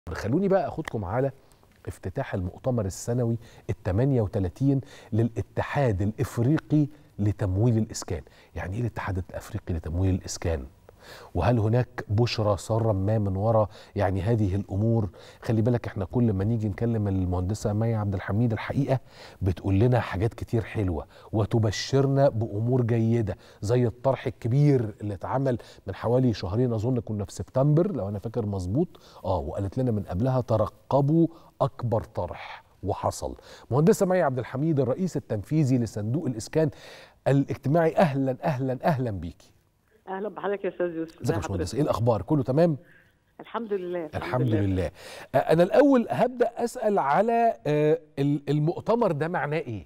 خلوني بقى اخدكم على افتتاح المؤتمر السنوي ال 38 للاتحاد الافريقي لتمويل الاسكان، يعني ايه الاتحاد الافريقي لتمويل الاسكان؟ وهل هناك بشرى سارة ما من وراء يعني هذه الامور خلي بالك احنا كل ما نيجي نكلم المهندسه مي عبد الحميد الحقيقه بتقول لنا حاجات كتير حلوه وتبشرنا بامور جيده زي الطرح الكبير اللي اتعمل من حوالي شهرين اظن كنا في سبتمبر لو انا فاكر مظبوط اه وقالت لنا من قبلها ترقبوا اكبر طرح وحصل مهندسه مي عبد الحميد الرئيس التنفيذي لصندوق الاسكان الاجتماعي اهلا اهلا اهلا بيكي اهلا بحضرتك يا استاذ يوسف ازيك يا باشمهندس ايه الاخبار كله تمام الحمد لله الحمد لله, لله. انا الاول هبدا اسال على المؤتمر ده معناه ايه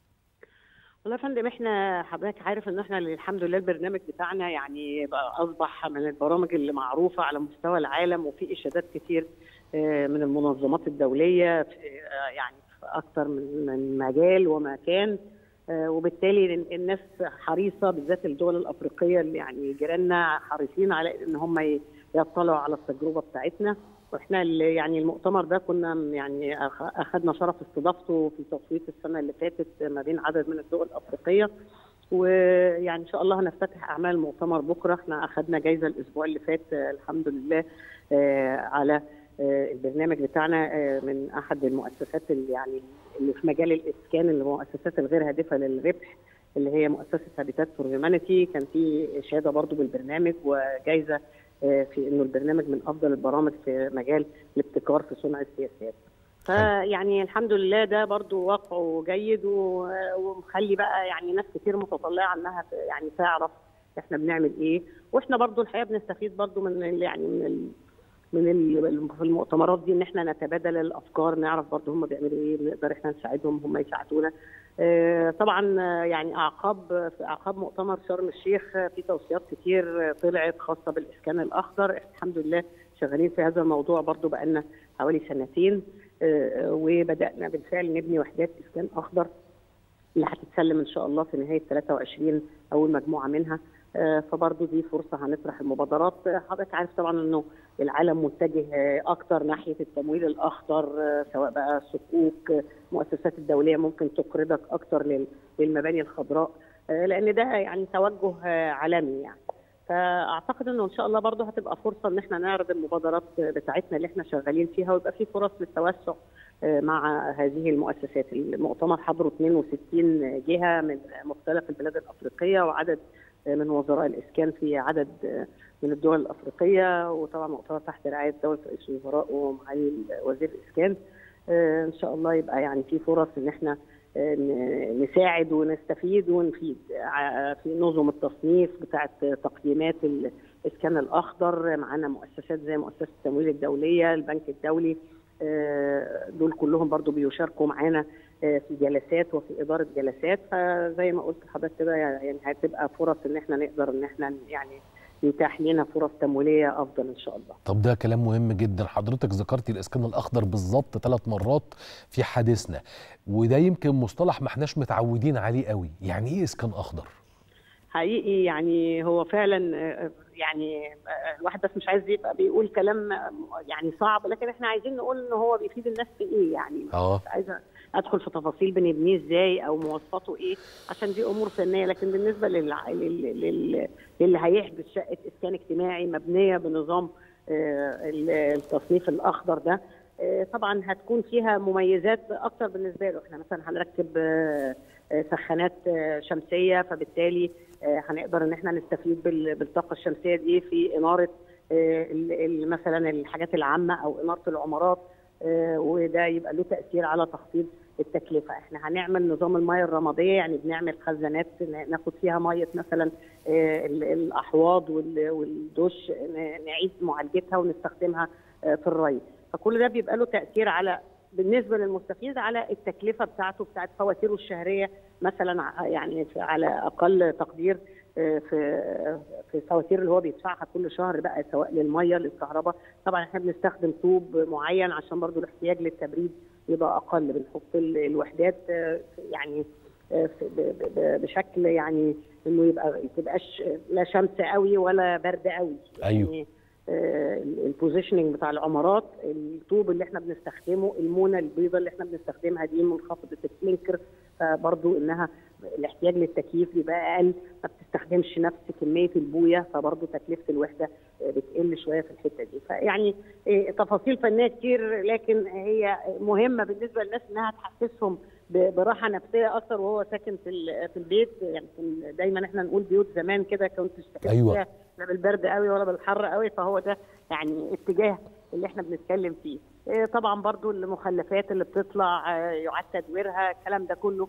والله يا فندم احنا حضرتك عارف ان احنا الحمد لله البرنامج بتاعنا يعني بقى اصبح من البرامج اللي معروفه على مستوى العالم وفي اشادات كتير من المنظمات الدوليه يعني في اكثر من مجال ومكان وبالتالي الناس حريصه بالذات الدول الافريقيه اللي يعني جيراننا حريصين على ان هم يطلعوا على التجربه بتاعتنا واحنا يعني المؤتمر ده كنا يعني اخذنا شرف استضافته في تصويت السنه اللي فاتت ما بين عدد من الدول الافريقيه ويعني ان شاء الله هنفتتح اعمال المؤتمر بكره احنا اخذنا جايزه الاسبوع اللي فات الحمد لله على البرنامج بتاعنا من احد المؤسسات اللي يعني اللي في مجال الاسكان المؤسسات الغير هادفه للربح اللي هي مؤسسه هابيتات فور هيومانيتي كان في اشاده برضو بالبرنامج وجائزه في انه البرنامج من افضل البرامج في مجال الابتكار في صنع السياسات. فيعني الحمد لله ده برضو واقعه جيد ومخلي بقى يعني ناس كتير متطلعه انها يعني تعرف احنا بنعمل ايه واحنا برضو الحقيقه بنستفيد برضو من يعني من من في المؤتمرات دي ان احنا نتبادل الافكار نعرف برضه هم بيعملوا ايه بنقدر احنا نساعدهم هم يساعدونا آه طبعا يعني اعقاب في اعقاب مؤتمر شرم الشيخ في توصيات كتير طلعت خاصه بالاسكان الاخضر الحمد لله شغالين في هذا الموضوع برضه بقالنا حوالي سنتين آه وبدانا بالفعل نبني وحدات اسكان اخضر اللي هتتسلم ان شاء الله في نهايه 23 اول مجموعه منها فبرضه دي فرصه هنطرح المبادرات حضرتك عارف طبعا انه العالم متجه اكتر ناحيه التمويل الاخضر سواء بقى صكوك المؤسسات الدوليه ممكن تقرضك اكتر للمباني الخضراء لان ده يعني توجه عالمي يعني فاعتقد انه ان شاء الله برضه هتبقى فرصه ان احنا نعرض المبادرات بتاعتنا اللي احنا شغالين فيها ويبقى في فرص للتوسع مع هذه المؤسسات المؤتمر حضروا 62 جهه من مختلف البلاد الافريقيه وعدد من وزراء الاسكان في عدد من الدول الافريقيه وطبعا مؤتمر تحت رعايه دوله رئيس الوزراء ومعالي وزير الاسكان ان شاء الله يبقى يعني في فرص ان احنا نساعد ونستفيد ونفيد في نظم التصنيف بتاعه تقييمات الاسكان الاخضر معانا مؤسسات زي مؤسسه التمويل الدوليه البنك الدولي دول كلهم برضو بيشاركوا معانا في جلسات وفي اداره جلسات فزي ما قلت لحضرتك كده يعني هتبقى فرص ان احنا نقدر ان احنا يعني يتاح لنا فرص تمويليه افضل ان شاء الله. طب ده كلام مهم جدا حضرتك ذكرتي الاسكان الاخضر بالظبط ثلاث مرات في حديثنا وده يمكن مصطلح ما احناش متعودين عليه قوي يعني ايه اسكان اخضر؟ حقيقي يعني هو فعلا يعني الواحد بس مش عايز يبقى بيقول كلام يعني صعب لكن احنا عايزين نقول ان هو بيفيد الناس في ايه يعني اه مش عايزه ادخل في تفاصيل بنبنيه ازاي او مواصفاته ايه عشان دي امور فنيه لكن بالنسبه لل... لل... لل... للي هيحدث شقه اسكان اجتماعي مبنيه بنظام التصنيف الاخضر ده طبعا هتكون فيها مميزات اكتر بالنسبه له احنا مثلا هنركب سخانات شمسيه فبالتالي هنقدر ان احنا نستفيد بالطاقه الشمسيه دي في اناره مثلا الحاجات العامه او اناره العمارات وده يبقى له تاثير على تخفيض التكلفه احنا هنعمل نظام المياه الرماديه يعني بنعمل خزانات ناخد فيها ميه مثلا الاحواض والدش نعيد معالجتها ونستخدمها في الري فكل ده بيبقى له تاثير على بالنسبه للمستفيد على التكلفه بتاعته بتاعت فواتيره الشهريه مثلا يعني على اقل تقدير في في الفواتير اللي هو بيدفعها كل شهر بقى سواء للميه للكهرباء طبعا احنا بنستخدم طوب معين عشان برضو الاحتياج للتبريد يبقى اقل بنحط الوحدات يعني بشكل يعني انه يبقى ما تبقاش لا شمس قوي ولا برد قوي أيوه. يعني البوزيشننج بتاع العمارات الطوب اللي احنا بنستخدمه المونه البيضاء اللي احنا بنستخدمها دي منخفضه الكلينكر فبرضو انها الاحتياج للتكييف بيبقى اقل ما بتستخدمش نفس كميه البويه فبرضو تكلفه الوحده بتقل شويه في الحته دي فيعني تفاصيل فنيه كتير لكن هي مهمه بالنسبه للناس انها تحسسهم براحه نفسيه اكتر وهو ساكن في في البيت يعني دايما احنا نقول بيوت زمان كده كنت تستفيد أيوة. فيها لا بالبرد قوي ولا بالحر قوي فهو ده يعني اتجاه اللي احنا بنتكلم فيه طبعا برضو المخلفات اللي بتطلع يعاد تدويرها الكلام ده كله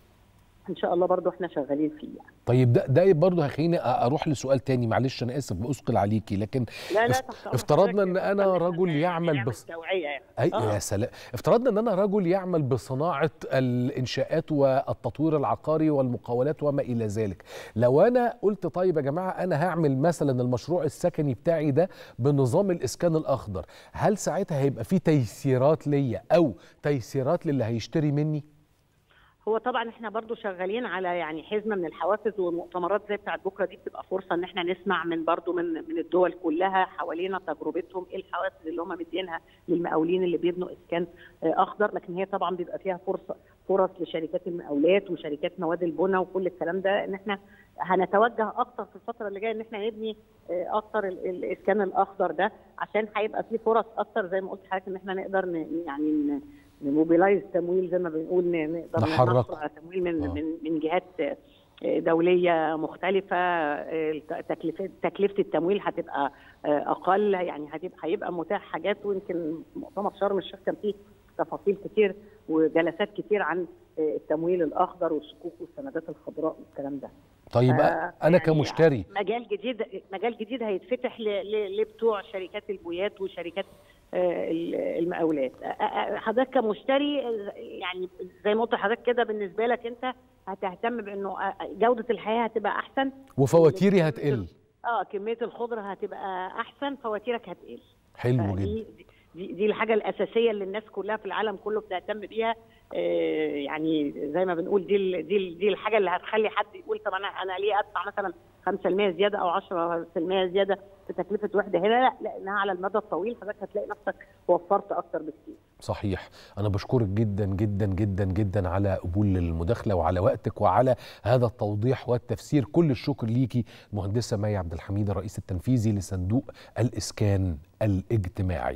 ان شاء الله برضو احنا شغالين فيه يعني. طيب ده ده برضه هيخليني اروح لسؤال تاني معلش انا اسف باثقل عليكي لكن لا لا افت- افترضنا ان انا رجل يعمل بس توعيه يعني اي آه. يا سلام افترضنا ان انا رجل يعمل بصناعه الانشاءات والتطوير العقاري والمقاولات وما الى ذلك لو انا قلت طيب يا جماعه انا هعمل مثلا المشروع السكني بتاعي ده بنظام الاسكان الاخضر هل ساعتها هيبقى في تيسيرات ليا او تيسيرات للي هيشتري مني هو طبعا احنا برضو شغالين على يعني حزمه من الحوافز والمؤتمرات زي بتاعت بكره دي بتبقى فرصه ان احنا نسمع من برضو من من الدول كلها حوالينا تجربتهم ايه الحوافز اللي هم مدينها للمقاولين اللي بيبنوا اسكان آه، اخضر لكن هي طبعا بيبقى فيها فرصه فرص لشركات المقاولات وشركات مواد البناء وكل الكلام ده ان احنا هنتوجه اكتر في الفتره اللي جايه ان احنا نبني آه، اكتر ال- الاسكان الاخضر ده عشان هيبقى في فرص اكتر زي ما قلت لحضرتك ان احنا نقدر ن- يعني ن- نموبيلايز تمويل زي ما بنقول ن- نقدر نحرك. نحصل على تمويل من آه. من من جهات آه، دوليه مختلفه آه، تكلفه تكلفه التمويل هتبقى آه، اقل يعني هتبقى هيبقى متاح حاجات ويمكن مؤتمر شرم الشيخ كان فيه تفاصيل كتير وجلسات كتير عن آه، التمويل الاخضر والصكوك والسندات الخضراء والكلام ده طيب آه، انا يعني كمشتري مجال جديد مجال جديد هيتفتح ل- ل- لبتوع شركات البويات وشركات آه، ال- المقاولات آه، آه، حضرتك كمشتري آه، يعني زي ما قلت لحضرتك كده بالنسبه لك انت هتهتم بانه آه، جوده الحياه هتبقى احسن وفواتيري هتقل اه كميه الخضره هتبقى احسن فواتيرك هتقل حلو جدا فدي دي, دي الحاجه الاساسيه اللي الناس كلها في العالم كله بتهتم بيها آه، يعني زي ما بنقول دي ال- دي ال- دي الحاجه اللي هتخلي حد يقول طب انا انا ليه ادفع مثلا 5% زياده او 10% زياده في تكلفه وحده هنا لا لانها على المدى الطويل حضرتك هتلاقي نفسك وفرت اكتر بكتير صحيح أنا بشكرك جدا جدا جدا جدا على قبول المداخلة وعلى وقتك وعلى هذا التوضيح والتفسير كل الشكر ليكي المهندسة مي عبد الحميد الرئيس التنفيذي لصندوق الإسكان الاجتماعي